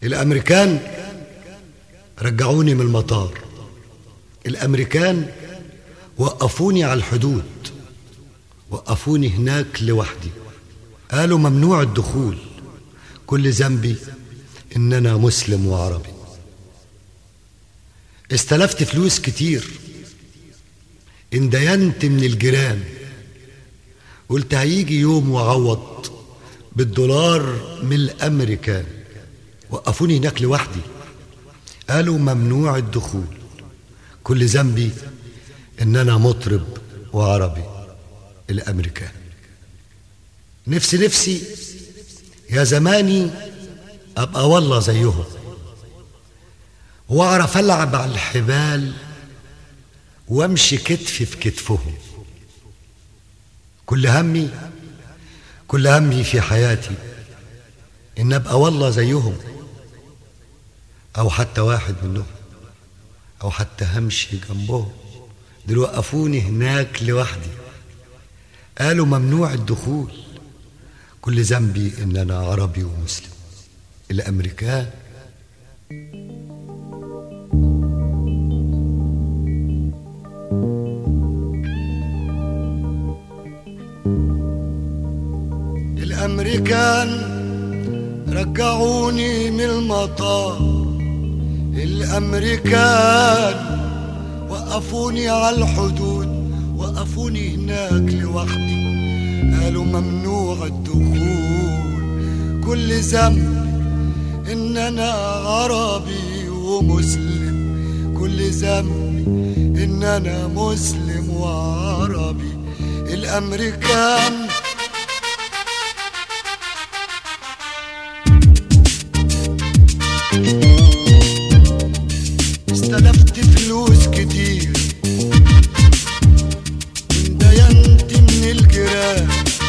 الامريكان رجعوني من المطار الامريكان وقفوني على الحدود وقفوني هناك لوحدي قالوا ممنوع الدخول كل ذنبي ان انا مسلم وعربي استلفت فلوس كتير اندينت من الجيران قلت هيجي يوم وعوض بالدولار من الامريكان وقفوني هناك لوحدي قالوا ممنوع الدخول كل ذنبي ان انا مطرب وعربي الامريكان نفسي نفسي يا زماني ابقى والله زيهم واعرف العب على الحبال وامشي كتفي في كتفهم كل همي كل همي في حياتي ان ابقى والله زيهم او حتى واحد منهم او حتى همشي جنبهم دول وقفوني هناك لوحدي قالوا ممنوع الدخول كل ذنبي ان انا عربي ومسلم الامريكان الامريكان رجعوني من المطار الامريكان وقفوني على الحدود وقفوني هناك لوحدي قالوا ممنوع الدخول كل ذنب ان انا عربي ومسلم كل ذنبي ان انا مسلم وعربي الامريكان استلفت فلوس كتير اندينت من الجيران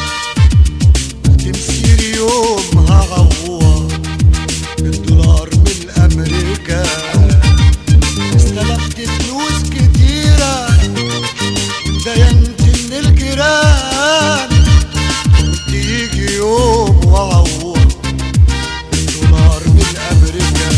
تمسير يوم هعوض بالدولار من الامريكا استلفت فلوس كتيرة اندينت من الجيران قلت يجي يوم وعوض بالدولار من الامريكا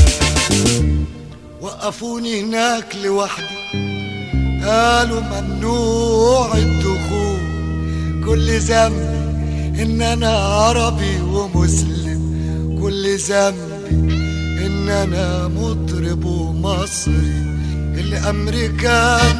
وقفوني هناك لوحدي قالوا ممنوع الدخول كل ذنبي ان انا عربي ومسلم كل ذنبي ان انا مطرب ومصري الامريكان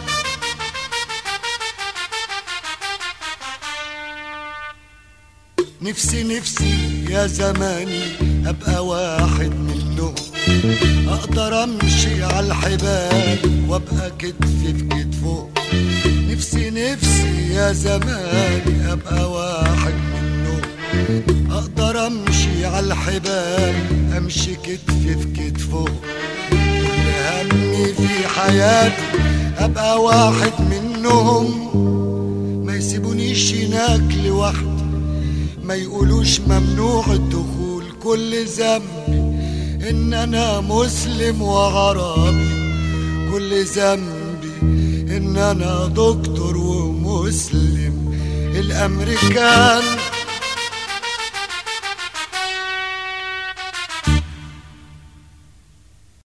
نفسي نفسي يا زماني ابقى واحد منهم اقدر امشي على الحبال وابقى كتفي في كتفه نفسي نفسي يا زماني ابقى واحد منهم اقدر امشي على الحبال امشي كتفي في كتفه كل همي في حياتي ابقى واحد منهم ما يسيبونيش هناك لوحدي ما يقولوش ممنوع الدخول كل ذنبي ان انا مسلم وعربي كل ذنبي ان انا دكتور ومسلم الامريكان